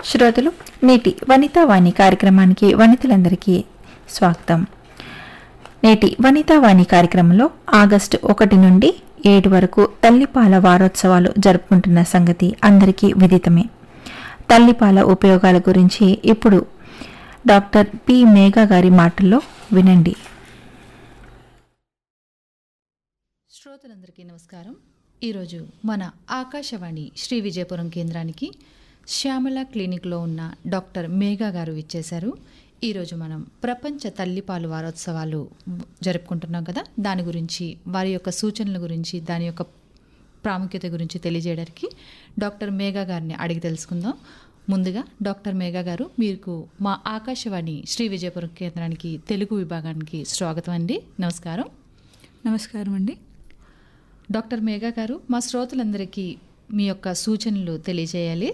శ్రోతలు నేటి వనితా వాణి కార్యక్రమానికి వనితలందరికీ స్వాగతం నేటి వనితా వాణి కార్యక్రమంలో ఆగస్టు ఒకటి నుండి ఏడు వరకు తల్లిపాల వారోత్సవాలు జరుపుకుంటున్న సంగతి అందరికీ విదితమే తల్లిపాల ఉపయోగాల గురించి ఇప్పుడు డాక్టర్ పి మేఘా గారి మాటల్లో వినండి శ్రోతలందరికీ నమస్కారం ఈరోజు మన ఆకాశవాణి శ్రీ విజయపురం కేంద్రానికి శ్యామల క్లినిక్లో ఉన్న డాక్టర్ మేఘా గారు ఇచ్చేశారు ఈరోజు మనం ప్రపంచ తల్లిపాలు వారోత్సవాలు జరుపుకుంటున్నాం కదా దాని గురించి వారి యొక్క సూచనల గురించి దాని యొక్క ప్రాముఖ్యత గురించి తెలియజేయడానికి డాక్టర్ మేఘా గారిని అడిగి తెలుసుకుందాం ముందుగా డాక్టర్ మేఘా గారు మీకు మా ఆకాశవాణి శ్రీ విజయపురం కేంద్రానికి తెలుగు విభాగానికి స్వాగతం అండి నమస్కారం నమస్కారం అండి డాక్టర్ మేఘా గారు మా శ్రోతలందరికీ మీ యొక్క సూచనలు తెలియజేయాలి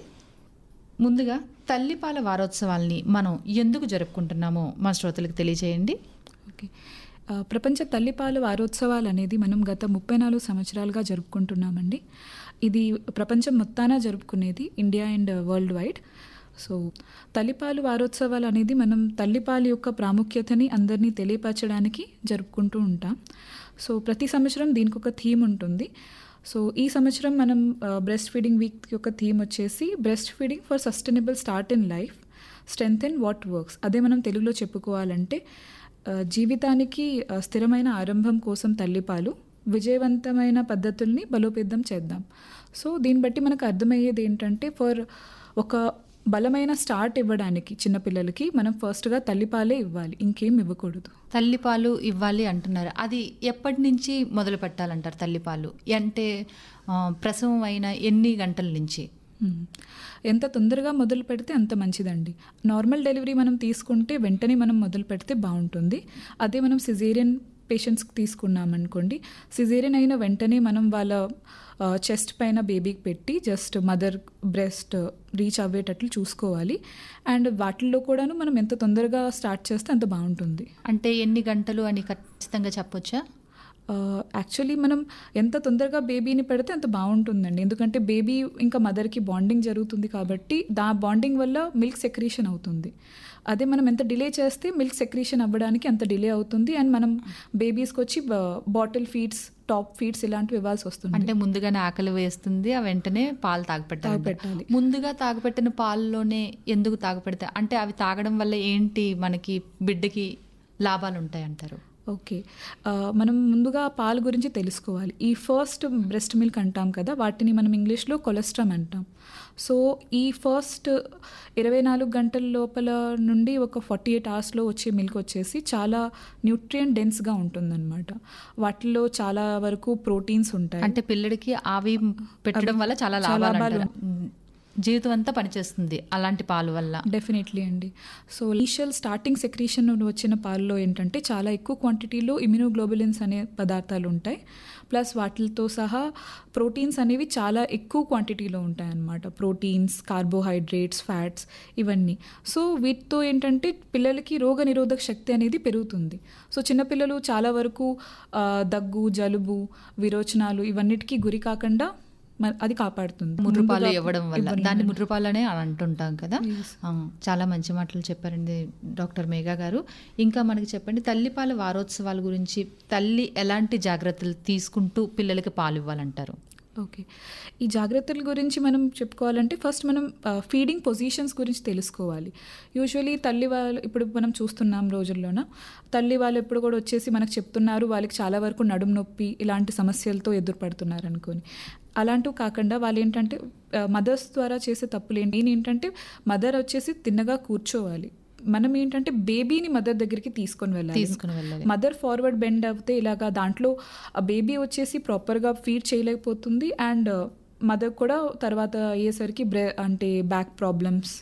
ముందుగా తల్లిపాల వారోత్సవాల్ని మనం ఎందుకు జరుపుకుంటున్నామో మా శ్రోతలకు తెలియజేయండి ఓకే ఆ, ప్రపంచ తల్లిపాల వారోత్సవాలు అనేది మనం గత ముప్పై నాలుగు సంవత్సరాలుగా జరుపుకుంటున్నామండి ఇది ప్రపంచం మొత్తాన జరుపుకునేది India and world wide so తల్లిపాలు వారోత్సవాలు అనేది మనం తల్లిపాలు యొక్క ప్రాముఖ్యతని అందరినీ తెలియపరచడానికి జరుపుకుంటూ ఉంటాం సో ప్రతి సంవత్సరం దీనికి ఒక థీమ్ ఉంటుంది సో ఈ సంవత్సరం మనం బ్రెస్ట్ ఫీడింగ్ వీక్ యొక్క థీమ్ వచ్చేసి breast feeding for sustainable start in life strength and what works అదే మనం తెలుగులో చెప్పుకోవాలంటే ఆ, జీవితానికి ఆ, స్థిరమైన ఆరంభం కోసం తల్లిపాలు విజయవంతమైన పద్ధతుల్ని బలోపేతం చేద్దాం సో దీన్ని బట్టి మనకు అర్థమయ్యేది ఏంటంటే ఫర్ ఒక బలమైన స్టార్ట్ ఇవ్వడానికి చిన్నపిల్లలకి మనం ఫస్ట్గా తల్లిపాలే ఇవ్వాలి ఇంకేం ఇవ్వకూడదు తల్లిపాలు ఇవ్వాలి అంటున్నారు అది ఎప్పటి నుంచి మొదలు పెట్టాలంటారు తల్లిపాలు అంటే ఆ, ప్రసవం అయిన ఎన్ని గంటల నుంచి మ్మ్. ఎంత తొందరగా మొదలు పెడితే అంత మంచిదండి నార్మల్ డెలివరీ మనం తీసుకుంటే వెంటనే మనం మొదలు పెడితే బాగుంటుంది అదే మనం సిజేరియన్ పేషెంట్స్కి తీసుకున్నాం అనుకోండి సిజేరియన్ అయిన వెంటనే మనం వాళ్ళ చెస్ట్ పైన బేబీకి పెట్టి జస్ట్ మదర్ బ్రెస్ట్ రీచ్ అవ్వేటట్లు చూసుకోవాలి అండ్ వాటిల్లో కూడాను మనం ఎంత తొందరగా స్టార్ట్ చేస్తే అంత బాగుంటుంది అంటే ఎన్ని గంటలు అని ఖచ్చితంగా చెప్పొచ్చా యాక్చువల్లీ మనం ఎంత తొందరగా బేబీని పెడితే అంత బాగుంటుందండి ఎందుకంటే బేబీ ఇంకా మదర్కి బాండింగ్ జరుగుతుంది కాబట్టి దా బాండింగ్ వల్ల మిల్క్ సెక్రీషన్ అవుతుంది అదే మనం ఎంత డిలే చేస్తే మిల్క్ సెక్రీషన్ అవ్వడానికి అంత డిలే అవుతుంది అండ్ మనం బేబీస్కి వచ్చి బాటిల్ ఫీడ్స్ టాప్ ఫీడ్స్ ఇలాంటివి ఇవ్వాల్సి వస్తుంది అంటే ముందుగానే ఆకలి వేస్తుంది ఆ వెంటనే పాలు తాగపెట్టాలి తాగపెట్టాలి. ముందుగా తాగపెట్టిన పాలలోనే ఎందుకు తాగపెడతాయి అంటే అవి తాగడం వల్ల ఏంటి మనకి బిడ్డకి లాభాలు ఉంటాయి అంటారు ఓకే ఆ, మనం ముందుగా పాలు గురించి తెలుసుకోవాలి ఈ ఫస్ట్ బ్రెస్ట్ మిల్క్ అంటాం కదా వాటిని మనం ఇంగ్లీష్లో కొలెస్ట్రామ్ అంటాం సో ఈ ఫస్ట్ ఇరవై నాలుగు గంటల లోపల నుండి ఒక ఫార్టీ ఎయిట్ అవర్స్లో వచ్చే మిల్క్ వచ్చేసి చాలా న్యూట్రియం డెన్స్గా ఉంటుందన్నమాట వాటిలో చాలా వరకు ప్రోటీన్స్ ఉంటాయి అంటే పిల్లడికి అవి పెట్టడం వల్ల చాలా చాలా లాభాలు లాభాలు అంటారు. జీవితం అంతా పనిచేస్తుంది అలాంటి పాలు వల్ల డెఫినెట్లీ అండి సో ఇనిషియల్ స్టార్టింగ్ సెక్రీషన్ నుండి వచ్చిన పాలలో ఏంటంటే చాలా ఎక్కువ క్వాంటిటీలో ఇమ్యూనోగ్లోబులిన్స్ అనే పదార్థాలు ఉంటాయి ప్లస్ వాటితో సహా ప్రోటీన్స్ అనేవి చాలా ఎక్కువ క్వాంటిటీలో ఉంటాయి అన్నమాట ప్రోటీన్స్ కార్బోహైడ్రేట్స్ ఫ్యాట్స్ ఇవన్నీ సో వీటితో ఏంటంటే పిల్లలకి రోగ నిరోధక శక్తి అనేది పెరుగుతుంది సో చిన్నపిల్లలు చాలా వరకు ఆ, దగ్గు జలుబు విరోచనాలు ఇవన్నిటికీ గురి కాకుండా మ- అది కాపాడుతుంది ముర్రుపాలు ముందుగా ఇవ్వడం వల్ల ఇవ్వడం దాన్ని వల్ల. ముర్రుపాలనే అని అంటుంటాం కదా ఆ, చాలా మంచి మాటలు చెప్పారండి డాక్టర్ మేఘా గారు ఇంకా మనకి చెప్పండి తల్లిపాల వారోత్సవాల గురించి తల్లి ఎలాంటి జాగ్రత్తలు తీసుకుంటూ పిల్లలకి పాలు ఇవ్వాలంటారు ఓకే ఈ జాగ్రత్తల గురించి మనం చెప్పుకోవాలంటే ఫస్ట్ మనం ఫీడింగ్ పొజిషన్స్ గురించి తెలుసుకోవాలి యూజువలీ తల్లి వాళ్ళు ఇప్పుడు మనం చూస్తున్నాం రోజుల్లోన తల్లి వాళ్ళు ఎప్పుడు కూడా వచ్చేసి మనకు చెప్తున్నారు వాళ్ళకి చాలా వరకు నడుము నొప్పి ఇలాంటి సమస్యలతో ఎదురుపడుతున్నారు అనుకొని అలాంటివి కాకుండా వాళ్ళు ఏంటంటే మదర్స్ ద్వారా చేసే తప్పులు ఏంటి ఏంటంటే మదర్ వచ్చేసి తిన్నగా కూర్చోవాలి మనం ఏంటంటే బేబీని మదర్ దగ్గరికి తీసుకొని వెళ్ళాలి తీసుకుని వెళ్ళాలి మదర్ ఫార్వర్డ్ బెండ్ అవుతే ఇలాగా దాంట్లో ఆ బేబీ వచ్చేసి ప్రాపర్గా ఫీడ్ చేయలేకపోతుంది అండ్ మదర్ కూడా తర్వాత అయ్యేసరికి బ్రె అంటే బ్యాక్ ప్రాబ్లమ్స్